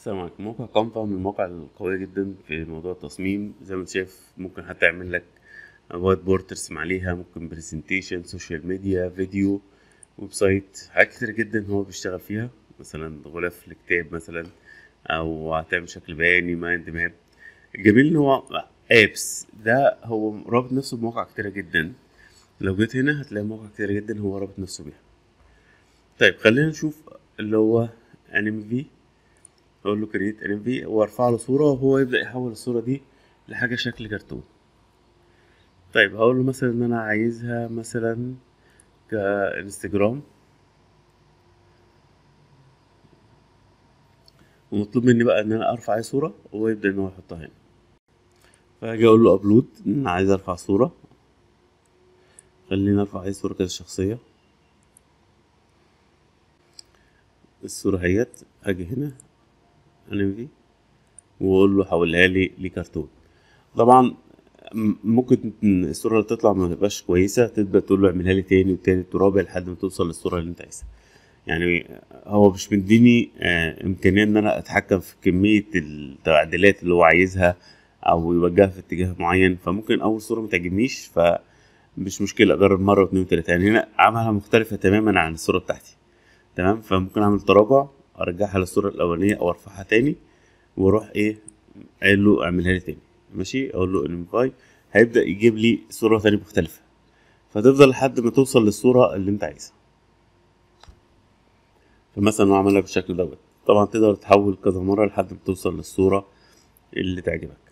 السلام عليكم موقع كانفا من المواقع القوية جدا في موضوع التصميم زي ما انت شايف ممكن حتى يعمل لك وايت بورد ترسم عليها ممكن برزنتيشن سوشيال ميديا فيديو ويب سايت حاجات كتير جدا هو بيشتغل فيها مثلا غلاف الكتاب مثلا او هتعمل شكل بياني مايند ماب الجميل ان هو ابس ده هو رابط نفسه بمواقع كتيرة جدا لو جيت هنا هتلاقي مواقع كتيرة جدا هو رابط نفسه بيها طيب خلينا نشوف اللي هو انمي في اقول له كريت ان في وارفع له صوره وهو يبدا يحول الصوره دي لحاجه شكل كرتون طيب هقول له مثلا ان انا عايزها مثلا كانستجرام ومطلوب مني بقى ان انا ارفع اي صوره وهو يبدا ان هو يحطها هنا فاجي اقول له ابلود ان انا عايز ارفع صوره خليني ارفع اي صوره كده شخصيه الصوره هيت اجي هنا انمي واقول له حولها لي لكرتون طبعا ممكن الصوره اللي تطلع ما تبقاش كويسه تبدا تقول له اعملها لي تاني وتالت ورابع لحد ما توصل للصوره اللي انت عايزها يعني هو مش مديني امكانيه ان انا اتحكم في كميه التعديلات اللي هو عايزها او يوجهها في اتجاه معين فممكن اول صوره ما تعجبنيش فمش مشكله اجرب مره واثنين وثلاثه يعني هنا عملها مختلفه تماما عن الصوره بتاعتي تمام فممكن اعمل تراجع ارجعها للصوره الاولانيه او ارفعها تاني واروح ايه قايل له اعملها لي تاني ماشي اقول له انفاي هيبدا يجيب لي صوره تانية مختلفه فتفضل لحد ما توصل للصوره اللي انت عايزها فمثلا هو عملها بالشكل دوت طبعا تقدر تحول كذا مره لحد ما توصل للصوره اللي تعجبك